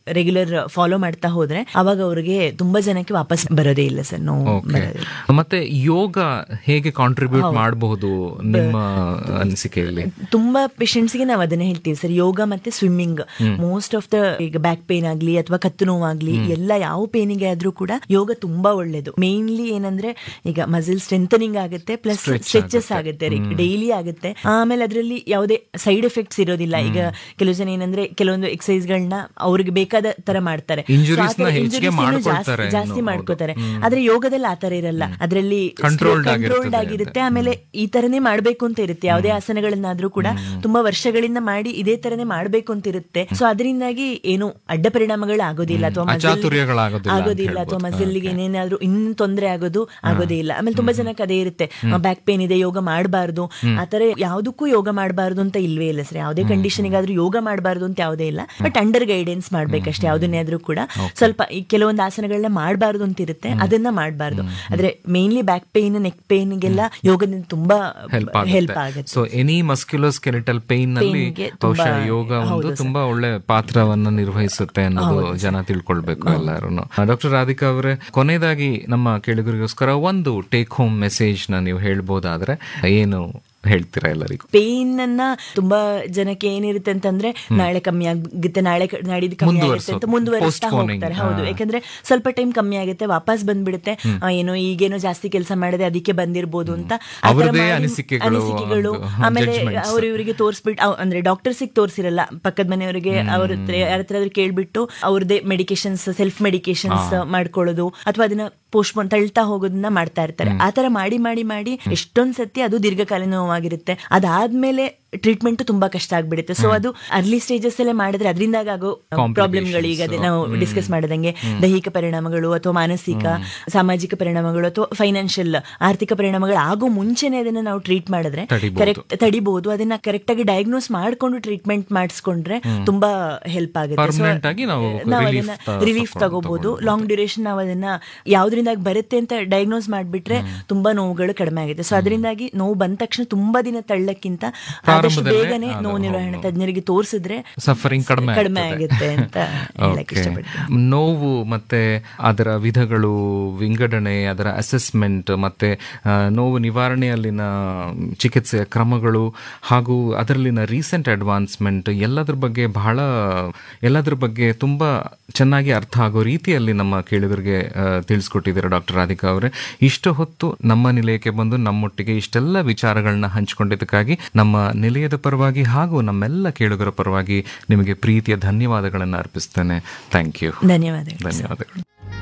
Regular follow ಮಾಡ್ತಾ ಹೋದ್ರೆ ಅವಾಗ ಅವ್ರಿಗೆ ತುಂಬಾ ಜನಕ್ಕೆ ವಾಪಸ್ ಬರೋದೇ ಇಲ್ಲ ಸರ್ ನೋವು ಓಕೆ ಬರೋದೇ ಇಲ್ಲ. ಮತ್ತೆ ಯೋಗ ಹೇಗೆ ಕಾಂಟ್ರಿಬ್ಯೂಟ್ ಮಾಡಬಹುದು ನಿಮ್ಮ ಅನಿಸಿಕೆಯಲ್ಲಿ ತುಂಬಾ ಪೇಷಂಟ್ಸ್ಗೆ ನಾವು ಅದನ್ನ ಹೇಳ್ತೀವಿ ಸರ್ ಯೋಗ ಮತ್ತೆ ಸ್ವಿಮ್ಮಿಂಗ್ ಮೋಸ್ಟ್ ಆಫ್ ದ ಈಗ ಬ್ಯಾಕ್ ಪೇನ್ ಆಗ್ಲಿ ಅಥವಾ ಕತ್ತು ನೋವಾಗ್ಲಿ ಎಲ್ಲ ಯಾವ ಪೇನಿಗೆ ಆದ್ರೂ ಕೂಡ ಯೋಗ ತುಂಬಾ ಒಳ್ಳೇದು ಮೇನ್ಲಿ ಏನಂದ್ರೆ ಈಗ ಮಸಿಲ್ ಸ್ಟ್ರೆಂಥನಿಂಗ್ ಆಗುತ್ತೆ ಪ್ಲಸ್ ಸ್ಟ್ರೆಚಸ್ ಆಗುತ್ತೆ ಡೈಲಿ ಆಗುತ್ತೆ ಆಮೇಲೆ ಅದರಲ್ಲಿ ಯಾವುದೇ ಸೈಡ್ ಎಫೆಕ್ಟ್ಸ್ ಇರೋದಿಲ್ಲ ಈಗ ಕೆಲವು ಜನ ಏನಂದ್ರೆ ಕೆಲವೊಂದು ಎಕ್ಸಸೈಸ್ ಗಳನ್ನ ಅವ್ರಿಗೆ ಬೇಕಾದ ತರ ಮಾಡ್ತಾರೆ Injuries So ಆ ತರ ನ ಹೆಚ್ಚಿಗೆ injuries ಇನ್ನೂ ಮಾಡ್ಕೊಳ್ತಾರೆ ಜಾಸ್ತಿ- ಜಾಸ್ತಿ ಇನ್ನು, ಮಾಡ್ಕೋತಾರೆ ಆದ್ರೆ ಯೋಗದಲ್ಲಿ ಆತರ ಇರಲ್ಲ ಅದರಲ್ಲಿ Controlled ಕಂಟ್ರೋಲ್ಡ್ ಆಗಿರ್ತದೆ ಆಗಿರುತ್ತೆ ಆಮೇಲೆ ಈ ತರನೇ ಮಾಡ್ಬೇಕು ಅಂತ ಇರುತ್ತೆ ಯಾವುದೇ ಆಸನಗಳನ್ನಾದ್ರೂ ಕೂಡ ತುಂಬಾ ವರ್ಷಗಳಿಂದ ಮಾಡಿ ಇದೇ ತರನೇ ಮಾಡ್ಬೇಕು ಅಂತ ಇರುತ್ತೆ ಸೊ ಅದರಿಂದಾಗಿ ಏನು ಅಡ್ಡ ಪರಿಣಾಮಗಳು ಆಗೋದಿಲ್ಲ ಅಥವಾ muscle- ಅಚಾತುರ್ಯಗಳಾಗೋದಿಲ್ಲ ಅಂತ ಆಗೋದಿಲ್ಲ ಅಥವಾ ಹೇಳ್ಬೋದು. ಮಸಲ್ಗೆ ಏನೇನಾದ್ರೂ ಇನ್ನು ತೊಂದರೆ ಆಗೋದು ಆಗೋದೇ ಇಲ್ಲ ಆಮೇಲೆ ತುಂಬಾ ಜನಕ್ಕೆ ಅದೇ ಇರುತ್ತೆ ಬ್ಯಾಕ್ ಪೇನ್ ಇದೆ ಯೋಗ ಮಾಡಬಾರ್ದು ಆತರ ಯಾವ್ದಕ್ಕೂ ಯೋಗ ಮಾಡಬಾರ್ದು ಅಂತ ಇಲ್ವೇ ಇಲ್ಲ ಸರ್ ಯಾವುದೇ ಕಂಡೀಷನ್ಗಾದ್ರೂ ಯೋಗ ಮಾಡಬಾರ್ದು ಅಂತ ಯಾವುದೇ ಇಲ್ಲ ಬಟ್ ಅಂಡರ್ ಗೈಡೆನ್ಸ್ ಮಾಡ್ಬೇಕಷ್ಟೇ ಯಾವ್ದನ್ನೇ ಆದ್ರೂ ಕೂಡ ಸ್ವಲ್ಪ ಈ ಕೆಲವೊಂದು ಆಸನಗಳನ್ನ ಮಾಡಬಾರ್ದು ಅಂತ ಇರುತ್ತೆ ಅದನ್ನ ಮಾಡಬಾರ್ದು ಆದ್ರೆ ಮೇನ್ಲಿ ಬ್ಯಾಕ್ ಪೇನ್ ನೆಕ್ ಪೇನ್ಗೆಲ್ಲ ಯೋಗದಿಂದ ತುಂಬಾ ಹೆಲ್ಪ್ ಹೆಲ್ಪ್ ಆಗುತ್ತೆ ಆಗುತ್ತೆ so any musculoskeletal pain ನಲ್ಲಿ Pain ಗೆ ತುಂಬಾ- ಬಹುಶಃ ಯೋಗ ಒಂದು ತುಂಬಾ ಒಳ್ಳೆ ಪಾತ್ರವನ್ನ ನಿರ್ವಹಿಸುತ್ತೆ ಅನ್ನೋದು ಜನ ತಿಳ್ಕೊಳ್ಬೇಕು ಎಲ್ಲರೂ ಡಾಕ್ಟರ್ ರಾಧಿಕಾ ಅವರೇ ಕೊನೆಯದಾಗಿ ನಮ್ಮ ಕೇಳುಗರಿಗೋಸ್ಕರ ಒಂದು ಟೇಕ್ ಹೋಮ್ ಮೆಸೇಜ್ ನ ನೀವು ಹೇಳ್ಬೋದಾದ್ರೆ ಏನು ಹೇಳ್ತೀರಾ ಎಲ್ಲರಿಗೂ ಪೇನ್ ಅನ್ನ ತುಂಬಾ ಜನಕ್ಕೆ ಏನಿರುತ್ತೆ ಅಂತಂದ್ರೆ ನಾಳೆ ಕಮ್ಮಿ ಆಗುತ್ತೆ ನಾಳೆ ಕ- ನಾಡಿದ್ದು ಕಮ್ಮಿ ಆಗುತ್ತೆ ಅಂತ ಮುಂದುವರ್ಸೋದು. ಮುಂದುವರಿಸ್ತಾ Postponing. ಹೋಗ್ತಾರೆ ಹೌದು ಹಾ. ಯಾಕಂದ್ರೆ ಸ್ವಲ್ಪ ಟೈಮ್ ಕಮ್ಮಿ ಆಗುತ್ತೆ ವಾಪಸ್ ಬಂದ್ಬಿಡುತ್ತೆ ಆ, ಏನೋ ಈಗೇನೋ ಜಾಸ್ತಿ ಕೆಲಸ ಮಾಡಿದೆ ಅದಕ್ಕೆ ಬಂದಿರ್ಬೋದು ಅಂತ ಆ ಥರ ಅವ್ರದ್ದೇ ಮಾಡಿ- ಅನಿಸಿಕೆಗಳು, ಅನಿಸಿಕೆಗಳು ಒಂದು ಆಮೇಲೆ judgments. ಅವ್ರು ಇವರಿಗೆ ತೋರಿಸ್ಬಿಟ್ಟು ಅಂದ್ರೆ ಡಾಕ್ಟರ್ಸಿಗೆ ತೋರಿಸಿರಲ್ಲ ಪಕ್ಕದ ಮನೆಯವರಿಗೆ ಅವ್ರ ಹತ್ರ ಯಾರ ಹತ್ರ ಆದ್ರೂ ಕೇಳ್ಬಿಟ್ಟು ಅವ್ರದೇ ಮೆಡಿಕೇಶನ್ಸ್ ಸೆಲ್ಫ್ ಮೆಡಿಕೇಶನ್ಸ್ ಮಾಡ್ಕೊಳ್ಳೋದು ಅಥವಾ ಅದನ್ನ ಪೋಸ್ಟ್ಪೋನ್ ತಳ್ತಾ ಹೋಗೋದನ್ನ ಮಾಡ್ತಾ ಇರ್ತಾರೆ ಆ ತರ ಮಾಡಿ ಮಾಡಿ ಮಾಡಿ ಎಷ್ಟೊಂದ್ ಸತಿ ಅದು ದೀರ್ಘಕಾಲೀನ ನೋವಾಗಿರುತ್ತೆ ಅದಾದ್ಮೇಲೆ ಟ್ರೀಟ್ಮೆಂಟ್ ತುಂಬಾ ಕಷ್ಟ ಆಗ್ಬಿಡುತ್ತೆ ಸೊ ಅದು ಅರ್ಲಿ ಸ್ಟೇಜಸ್ ಅಲ್ಲೇ ಮಾಡಿದ್ರೆ ಅದರಿಂದಾಗ ಆಗೋ ಪ್ರಾಬ್ಲಮ್ಗಳು ಈಗ ಅದೇ ನಾವು ಡಿಸ್ಕಸ್ ಮಾಡಿದಂಗೆ ದೈಹಿಕ ಪರಿಣಾಮಗಳು ಅಥವಾ ಮಾನಸಿಕ ಸಾಮಾಜಿಕ ಪರಿಣಾಮಗಳು ಅಥವಾ ಫೈನಾನ್ಷಿಯಲ್ ಆರ್ಥಿಕ ಪರಿಣಾಮಗಳು ಆಗೋ ಮುಂಚೆನೆ ಅದನ್ನ ನಾವು ಟ್ರೀಟ್ ಮಾಡಿದ್ರೆ ತಡಿಬೋದು. ಕರೆಕ್ಟ್ ತಡಿಬಹುದು ಅದನ್ನ ಕರೆಕ್ಟ್ ಆಗಿ ಡಯಾಗ್ನೋಸ್ ಮಾಡ್ಕೊಂಡು ಟ್ರೀಟ್ಮೆಂಟ್ ಮಾಡಿಸ್ಕೊಂಡ್ರೆ ತುಂಬಾ ಹೆಲ್ಪ್ ಆಗುತ್ತೆ So, Permanent ಆಗಿ ನಾವು ನಾವು relief ಅದನ್ನ ತ- ರಿಲೀಫ್ ತಕೊಂಡು- ತಗೋಬಹುದು ತಗೊಳ್ಬೋದು. ಲಾಂಗ್ ಡ್ಯೂರೇಷನ್ ನಾವು ಅದನ್ನ ಯಾವ್ದ್ರಿಂದ ಬರುತ್ತೆ ಅಂತ ಡಯಾಗ್ನೋಸ್ ಮಾಡ್ಬಿಟ್ರೆ ತುಂಬಾ ನೋವುಗಳು ಕಡಿಮೆ ಆಗುತ್ತೆ ಸೊ ಅದರಿಂದಾಗಿ ನೋವು ಬಂದ ತಕ್ಷಣ ತುಂಬಾ ದಿನ ತಳ್ಳಕ್ಕಿಂತ ಆದಷ್ಟು ಪ್ರಾರಂಭದಲ್ಲೇ ಬೇಗನೆ ಅದು ನೋವು ನಿರ್ವಹಣೆ ತಜ್ಞರಿಗೆ ತೋರಿಸಿದ್ರೆ ಸಫರಿಂಗ್ ಕಡಿಮೆ ಕಡಿಮೆ ಆಗ್ತದೆ. ಆಗುತ್ತೆ ಅಂತ ಹೇಳಕ್ Okay. ಇಷ್ಟಪಡ್ತೀನಿ ನೋವು ಮತ್ತೆ ಅದರ ವಿಧಗಳು ವಿಂಗಡಣೆ ಅದರ ಅಸೆಸ್ಮೆಂಟ್ ಮತ್ತೆ ಆ, ನೋವು ನಿವಾರಣೆಯಲ್ಲಿನ ಚಿಕಿತ್ಸೆಯ ಕ್ರಮಗಳು ಹಾಗೂ ಅದರಲ್ಲಿನ ರೀಸೆಂಟ್ ಅಡ್ವಾನ್ಸ್ಮೆಂಟ್ ಎಲ್ಲದ್ರ ಬಗ್ಗೆ ಬಹಳ ಎಲ್ಲದ್ರ ಬಗ್ಗೆ ತುಂಬಾ ಚೆನ್ನಾಗಿ ಅರ್ಥ ಆಗೋ ರೀತಿಯಲ್ಲಿ ನಮ್ಮ ಕೇಳುಗರಿಗೆ ಆ, ತಿಳಿಸ್ಕೊಟ್ಟಿದ್ದಾರೆ ಡಾಕ್ಟರ್ ರಾಧಿಕಾ ಅವರೇ ಇಷ್ಟು ಹೊತ್ತು ನಮ್ಮ ನಿಲಯಕ್ಕೆ ಬಂದು ನಮ್ಮೊಟ್ಟಿಗೆ ಇಷ್ಟೆಲ್ಲ ವಿಚಾರಗಳನ್ನ ಹಂಚಿಕೊಂಡಿದ್ದಕ್ಕಾಗಿ ನಮ್ಮ ನಿಲಯದ ಪರವಾಗಿ ಹಾಗೂ ನಮ್ಮೆಲ್ಲ ಕೇಳುಗರ ಪರವಾಗಿ ನಿಮಗೆ ಪ್ರೀತಿಯ ಧನ್ಯವಾದಗಳನ್ನು ಅರ್ಪಿಸ್ತೇನೆ ಥ್ಯಾಂಕ್ ಯು ಧನ್ಯವಾದಗಳು ಧನ್ಯವಾದಗಳು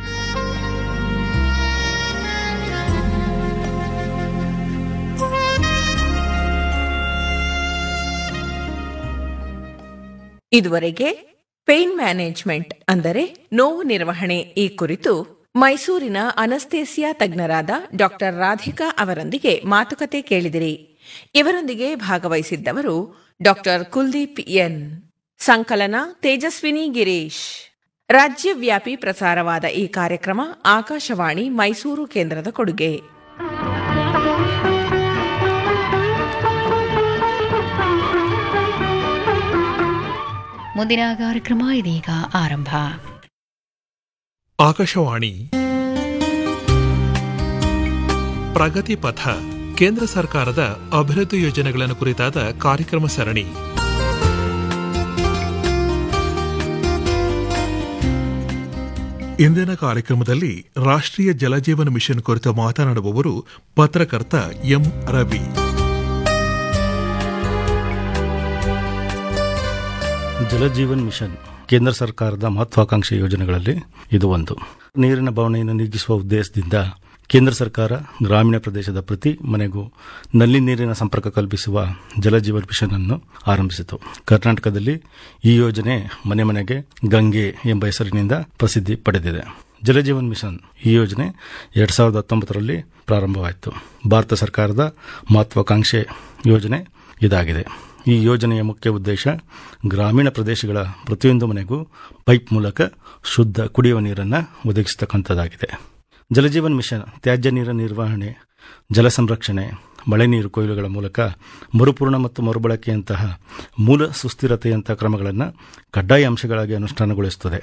ಇದುವರೆಗೆ ಪೇನ್ ಮ್ಯಾನೇಜ್ಮೆಂಟ್ ಅಂದರೆ ನೋವು ನಿರ್ವಹಣೆ ಈ ಕುರಿತು ಮೈಸೂರಿನ ಅನಸ್ತೇಸಿಯಾ ತಜ್ಞರಾದ ಡಾಕ್ಟರ್ ರಾಧಿಕಾ ಅವರೊಂದಿಗೆ ಮಾತುಕತೆ ಕೇಳಿದಿರಿ ಇವರೊಂದಿಗೆ ಭಾಗವಹಿಸಿದ್ದವರು ಡಾಕ್ಟರ್ ಕುಲ್ದೀಪ್ ಎನ್ ಸಂಕಲನ ತೇಜಸ್ವಿನಿ ಗಿರೀಶ್ ರಾಜ್ಯವ್ಯಾಪಿ ಪ್ರಸಾರವಾದ ಈ ಕಾರ್ಯಕ್ರಮ ಆಕಾಶವಾಣಿ ಮೈಸೂರು ಕೇಂದ್ರದ ಕೊಡುಗೆ ಮುಂದಿನ ಕಾರ್ಯಕ್ರಮ ಇದೀಗ ಆರಂಭ ಆಕಾಶವಾಣಿ ಪ್ರಗತಿ ಪಥ ಕೇಂದ್ರ ಸರ್ಕಾರದ ಅಭಿವೃದ್ಧಿ ಯೋಜನೆಗಳನ್ನು ಕುರಿತಾದ ಕಾರ್ಯಕ್ರಮ ಸರಣಿ ಇಂದಿನ ಕಾರ್ಯಕ್ರಮದಲ್ಲಿ ರಾಷ್ಟ್ರೀಯ ಜಲಜೀವನ ಮಿಷನ್ ಕುರಿತು ಮಾತನಾಡುವವರು ಪತ್ರಕರ್ತ ಎಂ ರವಿ ಜಲಜೀವನ್ ಮಿಷನ್ ಕೇಂದ್ರ ಸರ್ಕಾರದ ಮಹತ್ವಾಕಾಂಕ್ಷಿ ಯೋಜನೆಗಳಲ್ಲಿ ಇದು ಒಂದು ನೀರಿನ ಬವಣೆಯನ್ನು ನೀಗಿಸುವ ಉದ್ದೇಶದಿಂದ ಕೇಂದ್ರ ಸರ್ಕಾರ ಗ್ರಾಮೀಣ ಪ್ರದೇಶದ ಪ್ರತಿ ಮನೆಗೂ ನಲ್ಲಿ ನೀರಿನ ಸಂಪರ್ಕ ಕಲ್ಪಿಸುವ ಜಲಜೀವನ್ ಮಿಷನ್ ಅನ್ನು ಆರಂಭಿಸಿತು ಕರ್ನಾಟಕದಲ್ಲಿ ಈ ಯೋಜನೆ ಮನೆ ಮನೆಗೆ ಗಂಗೆ ಎಂಬ ಹೆಸರಿನಿಂದ ಪ್ರಸಿದ್ಧಿ ಪಡೆದಿದೆ ಜಲಜೀವನ್ ಮಿಷನ್ ಈ ಯೋಜನೆ ಎರಡ್ ಸಾವಿರದ ಹತ್ತೊಂಬತ್ತರಲ್ಲಿ ಪ್ರಾರಂಭವಾಯಿತು ಭಾರತ ಸರ್ಕಾರದ ಮಹತ್ವಾಕಾಂಕ್ಷೆ ಯೋಜನೆ ಇದಾಗಿದೆ ಈ ಯೋಜನೆಯ ಮುಖ್ಯ ಉದ್ದೇಶ ಗ್ರಾಮೀಣ ಪ್ರದೇಶಗಳ ಪ್ರತಿಯೊಂದು ಮನೆಗೂ ಪೈಪ್ ಮೂಲಕ ಶುದ್ಧ ಕುಡಿಯುವ ನೀರನ್ನು ಒದಗಿಸತಕ್ಕಂಥದ್ದಾಗಿದೆ ಜಲಜೀವನ್ ಮಿಷನ್ ತ್ಯಾಜ್ಯ ನೀರಿನ ನಿರ್ವಹಣೆ ಜಲ ಸಂರಕ್ಷಣೆ ಮಳೆ ನೀರು ಕೊಯ್ಲುಗಳ ಮೂಲಕ ಮರುಪೂರ್ಣ ಮತ್ತು ಮರುಬಳಕೆಯಂತಹ ಮೂಲ ಸುಸ್ಥಿರತೆಯಂತಹ ಕ್ರಮಗಳನ್ನು ಕಡ್ಡಾಯ ಅಂಶಗಳಾಗಿ ಅನುಷ್ಠಾನಗೊಳಿಸುತ್ತದೆ